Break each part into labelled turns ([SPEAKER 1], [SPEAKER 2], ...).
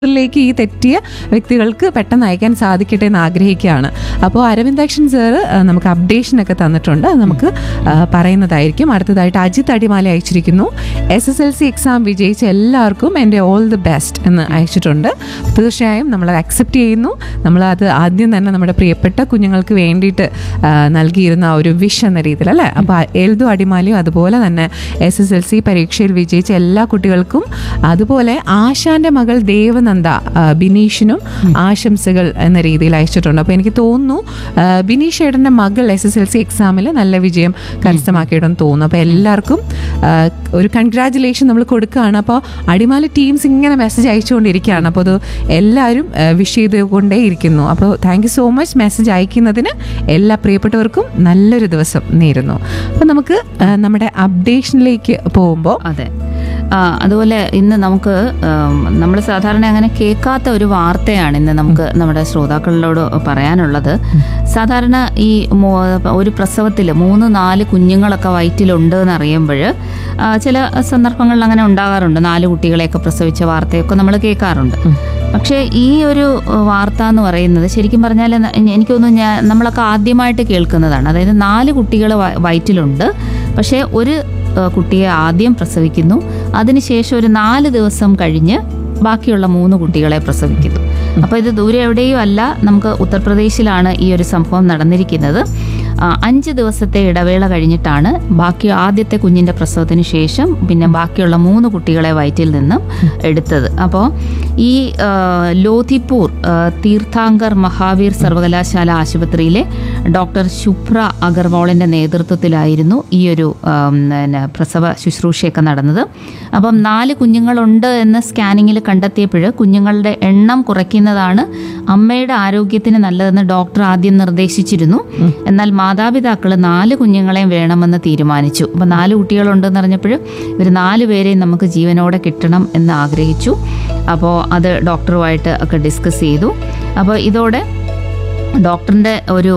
[SPEAKER 1] ിലേക്ക് ഈ തെറ്റിയ വ്യക്തികൾക്ക് പെട്ടെന്ന് അയക്കാൻ സാധിക്കട്ടെ എന്ന് ആഗ്രഹിക്കുകയാണ് അപ്പോൾ അരവിന്ദാക്ഷൻ സാറ് നമുക്ക് അപ്ഡേഷനൊക്കെ തന്നിട്ടുണ്ട് അത് നമുക്ക് ആ, പറയുന്നതായിരിക്കും അടുത്തതായിട്ട് അജിത് അടിമാലി അയച്ചിരിക്കുന്നു S S L C exam വിജയിച്ച എല്ലാവർക്കും എൻ്റെ ഓൾ ദി ബെസ്റ്റ് എന്ന് അയച്ചിട്ടുണ്ട് തീർച്ചയായും നമ്മളത് അക്സെപ്റ്റ് ചെയ്യുന്നു നമ്മളത് ആദ്യം തന്നെ നമ്മുടെ പ്രിയപ്പെട്ട കുഞ്ഞുങ്ങൾക്ക് വേണ്ടിയിട്ട് ആ, നൽകിയിരുന്ന ആ ഒരു വിഷ് എന്ന രീതിയിൽ അല്ലേ അപ്പോൾ എൽദു അടിമാലിയും അതുപോലെ തന്നെ എസ് എസ് എൽ സി പരീക്ഷയിൽ വിജയിച്ച എല്ലാ കുട്ടികൾക്കും അതുപോലെ ആശാന്റെ മകൾ ദേവനന്ദ ആ, ബിനീഷിനും ആശംസകൾ എന്ന രീതിയിൽ അയച്ചിട്ടുണ്ട് അപ്പോൾ എനിക്ക് തോന്നുന്നു ആ, ബിനീഷ് ഏട്ടൻ്റെ മകൾ എസ് എസ് എൽ സി എക്സാമിൽ നല്ല വിജയം കരസ്ഥമാക്കിയിട്ടെന്ന് തോന്നുന്നു അപ്പോൾ എല്ലാവർക്കും ആ, ഒരു കൺഗ്രാറ്റുലേഷൻ നമ്മൾ കൊടുക്കുകയാണ് അപ്പോൾ അടിമാലി ടീംസ് ഇങ്ങനെ മെസ്സേജ് അയച്ചുകൊണ്ടിരിക്കുകയാണ് അപ്പോൾ അത് എല്ലാവരും വിഷ് ചെയ്തുകൊണ്ടേ ഇരിക്കുന്നു അപ്പോൾ thank you so much message അയക്കുന്നതിന് എല്ലാ പ്രിയപ്പെട്ടവർക്കും നല്ലൊരു ദിവസം നേരുന്നു അപ്പോൾ നമുക്ക് ആ, നമ്മുടെ അപ്ഡേഷനിലേക്ക് പോകുമ്പോൾ
[SPEAKER 2] അതെ ആ, അതുപോലെ ഇന്ന് നമുക്ക് നമ്മൾ സാധാരണ അങ്ങനെ കേൾക്കാത്ത ഒരു വാർത്തയാണ് ഇന്ന് നമുക്ക് നമ്മുടെ ശ്രോതാക്കളോട് പറയാനുള്ളത് സാധാരണ ഈ മോ- ഒരു പ്രസവത്തിൽ മൂന്ന് നാല് കുഞ്ഞുങ്ങളൊക്കെ വയറ്റിലുണ്ട് എന്ന് അറിയുമ്പോൾ ചില സന്ദർഭങ്ങളിൽ അങ്ങനെ ഉണ്ടാകാറുണ്ട് നാല് കുട്ടികളെയൊക്കെ പ്രസവിച്ച വാർത്തയൊക്കെ നമ്മൾ കേൾക്കാറുണ്ട് പക്ഷേ ഈ ഒരു ഏഹ്, വാർത്ത എന്ന് പറയുന്നത് ശരിക്കും പറഞ്ഞാൽ ന- എനിക്ക് തോന്നുന്നു ഞാൻ നമ്മളൊക്കെ ആദ്യമായിട്ട് കേൾക്കുന്നതാണ് അതായത് നാല് കുട്ടികൾ വയറ്റിലുണ്ട് പക്ഷേ ഒരു ഏഹ്, കുട്ടിയെ ആദ്യം പ്രസവിക്കുന്നു അതിനുശേഷം ഒരു നാല് ദിവസം കഴിഞ്ഞ് ബാക്കിയുള്ള മൂന്ന് കുട്ടികളെ പ്രസവിക്കുന്നു അപ്പോൾ ഇത് ദൂരെ എവിടെയും അല്ല നമുക്ക് ഉത്തർപ്രദേശിലാണ് ഈ ഒരു സംഭവം നടന്നിരിക്കുന്നത് ആ, അഞ്ച് ദിവസത്തെ ഇടവേള കഴിഞ്ഞിട്ടാണ് ബാക്കി ആദ്യത്തെ കുഞ്ഞിൻ്റെ പ്രസവത്തിന് ശേഷം പിന്നെ ബാക്കിയുള്ള മൂന്ന് കുട്ടികളെ വയറ്റിൽ നിന്നും എടുത്തത് അപ്പോൾ ഈ ആ, ലോധിപൂർ ആ, തീർത്ഥാങ്കർ മഹാവീർ സർവകലാശാല ആശുപത്രിയിലെ ഡോക്ടർ ശുഭ്ര അഗർവാളിൻ്റെ നേതൃത്വത്തിലായിരുന്നു ഈ ഒരു ആം, പിന്നെ പ്രസവ ശുശ്രൂഷയൊക്കെ നടന്നത് അപ്പം നാല് കുഞ്ഞുങ്ങളുണ്ട് എന്ന് സ്കാനിങ്ങിൽ കണ്ടെത്തിയപ്പോൾ കുഞ്ഞുങ്ങളുടെ എണ്ണം കുറയ്ക്കുന്നതാണ് അമ്മയുടെ ആരോഗ്യത്തിന് നല്ലതെന്ന് ഡോക്ടർ ആദ്യം നിർദ്ദേശിച്ചിരുന്നു എന്നാൽ മാതാപിതാക്കൾ നാല് കുഞ്ഞുങ്ങളെയും വേണമെന്ന് തീരുമാനിച്ചു അപ്പോൾ നാല് കുട്ടികളുണ്ടെന്ന് അറിഞ്ഞപ്പോൾ ഇവർ നാല് പേരെയും നമുക്ക് ജീവനോടെ കിട്ടണം എന്ന് ആഗ്രഹിച്ചു അപ്പോൾ അത് ഡോക്ടറുമായിട്ട് ഒക്കെ ഡിസ്കസ് ചെയ്തു അപ്പോൾ ഇതോടെ ഡോക്ടറിൻ്റെ ഒരു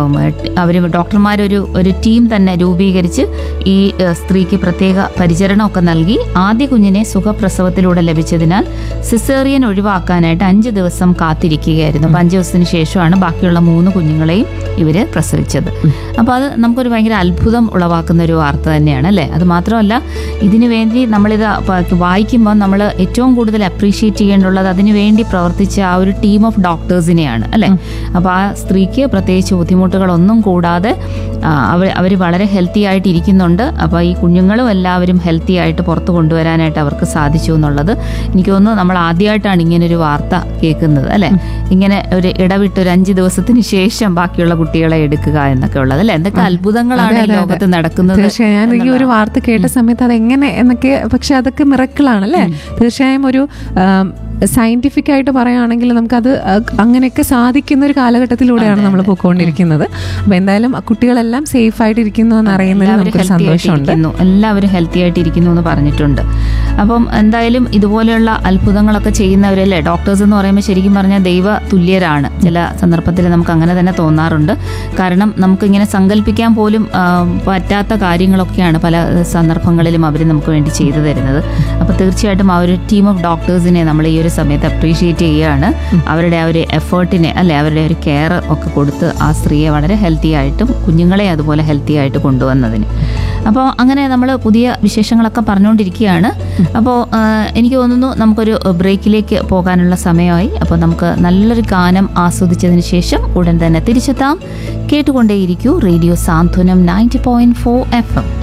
[SPEAKER 2] അവർ ഡോക്ടർമാരൊരു ഒരു ടീം തന്നെ രൂപീകരിച്ച് ഈ ഏഹ്, സ്ത്രീക്ക് പ്രത്യേക പരിചരണമൊക്കെ നൽകി ആദ്യ കുഞ്ഞിനെ സുഖപ്രസവത്തിലൂടെ ലഭിച്ചതിനാൽ സിസേറിയൻ ഒഴിവാക്കാനായിട്ട് അഞ്ച് ദിവസം കാത്തിരിക്കുകയായിരുന്നു അപ്പം അഞ്ച് ദിവസത്തിന് ശേഷമാണ് ബാക്കിയുള്ള മൂന്ന് കുഞ്ഞുങ്ങളെയും ഇവർ പ്രസവിച്ചത് അപ്പോൾ അത് നമുക്കൊരു ഭയങ്കര അത്ഭുതം ഉളവാക്കുന്ന ഒരു വാർത്ത തന്നെയാണ് അല്ലേ അത് മാത്രമല്ല ഇതിനു വേണ്ടി നമ്മളിത് പ- വായിക്കുമ്പോൾ നമ്മൾ ഏറ്റവും കൂടുതൽ അപ്രീഷിയേറ്റ് ചെയ്യേണ്ടുള്ളത് അതിനു വേണ്ടി പ്രവർത്തിച്ച ആ ഒരു ടീം ഓഫ് ഡോക്ടേഴ്സിനെയാണ് അല്ലേ അപ്പോൾ ആ സ്ത്രീക്ക് പ്രത്യേകിച്ച് ബുദ്ധിമുട്ടുകളൊന്നും കൂടാതെ അവർ അവർ വളരെ ഹെൽത്തി ആയിട്ട് ഇരിക്കുന്നുണ്ട് അപ്പോൾ ഈ കുഞ്ഞുങ്ങളും എല്ലാവരും ഹെൽത്തി ആയിട്ട് പുറത്ത് കൊണ്ടുവരാനായിട്ട് അവർക്ക് സാധിച്ചു എന്നുള്ളത് എനിക്ക് തോന്നുന്നു നമ്മൾ ആദ്യമായിട്ടാണ് ഇങ്ങനെ ഒരു വാർത്ത കേൾക്കുന്നത് അല്ലേ ഇങ്ങനെ ഒരു ഇടവിട്ട് ഒരു അഞ്ച് ദിവസത്തിന് ശേഷം ബാക്കിയുള്ള കുട്ടികളെ എടുക്കുക എന്നൊക്കെ ഉള്ളത് അല്ലേ എന്തൊക്കെ അത്ഭുതങ്ങളാണ് ഈ ലോകത്ത് നടക്കുന്നത്
[SPEAKER 1] തീർച്ചയായും ഞാൻ ഈ ഒരു വാർത്ത കേട്ട സമയത്ത് അത് എങ്ങനെ എന്നൊക്കെ പക്ഷെ അതൊക്കെ മിറക്കിളാണ് അല്ലേ തീർച്ചയായും ഒരു സയന്റിഫിക് ആയിട്ട് പറയുകയാണെങ്കിൽ നമുക്കത് അഹ് അങ്ങനെയൊക്കെ സാധിക്കുന്ന ഒരു കാലഘട്ടത്തിലൂടെയാണ് നമ്മൾ പോയിക്കൊണ്ടിരിക്കുന്നത് അപ്പൊ എന്തായാലും കുട്ടികളെല്ലാം സേഫ് ആയിട്ട് ഇരിക്കുന്നു എന്ന് അറിയുന്നതിൽ
[SPEAKER 2] എല്ലാവരും
[SPEAKER 1] നമുക്കൊരു
[SPEAKER 2] healthy
[SPEAKER 1] സന്തോഷമുണ്ട്
[SPEAKER 2] ആയിട്ടിരിക്കുന്നു. എല്ലാവരും ഹെൽത്തി ആയിട്ടിരിക്കുന്നു എന്ന് പറഞ്ഞിട്ടുണ്ട് അപ്പം എന്തായാലും ഇതുപോലെയുള്ള അത്ഭുതങ്ങളൊക്കെ ചെയ്യുന്നവരല്ലേ ഡോക്ടേഴ്സ് എന്ന് പറയുമ്പോൾ ശരിക്കും പറഞ്ഞാൽ ദൈവ തുല്യരാണ് ചില സന്ദർഭത്തിൽ നമുക്ക് അങ്ങനെ തന്നെ തോന്നാറുണ്ട് കാരണം നമുക്കിങ്ങനെ സങ്കല്പിക്കാൻ പോലും ആ, പറ്റാത്ത കാര്യങ്ങളൊക്കെയാണ് പല സന്ദർഭങ്ങളിലും അവർ നമുക്ക് വേണ്ടി ചെയ്തു തരുന്നത് അപ്പോൾ തീർച്ചയായിട്ടും ആ ഒരു ടീം ഓഫ് ഡോക്ടേഴ്സിനെ നമ്മൾ ഈ ഒരു സമയത്ത് അപ്രീഷിയേറ്റ് ചെയ്യുകയാണ് അവരുടെ ആ ഒരു എഫേർട്ടിനെ അല്ലെ അവരുടെ ഒരു കെയർ ഒക്കെ കൊടുത്ത് ആ സ്ത്രീയെ വളരെ ഹെൽത്തി ആയിട്ടും കുഞ്ഞുങ്ങളെ അതുപോലെ ഹെൽത്തി ആയിട്ട് കൊണ്ടുവന്നതിന് അപ്പോൾ അങ്ങനെ നമ്മൾ പുതിയ വിശേഷങ്ങളൊക്കെ പറഞ്ഞുകൊണ്ടിരിക്കുകയാണ് അപ്പോൾ ആ, എനിക്ക് തോന്നുന്നു നമുക്കൊരു ബ്രേക്കിലേക്ക് പോകാനുള്ള സമയമായി അപ്പോൾ നമുക്ക് നല്ലൊരു ഗാനം ആസ്വദിച്ചതിന് ശേഷം ഉടൻ തന്നെ തിരിച്ചെത്താം കേട്ടുകൊണ്ടേയിരിക്കൂ radio Santhwanam ninety point four F M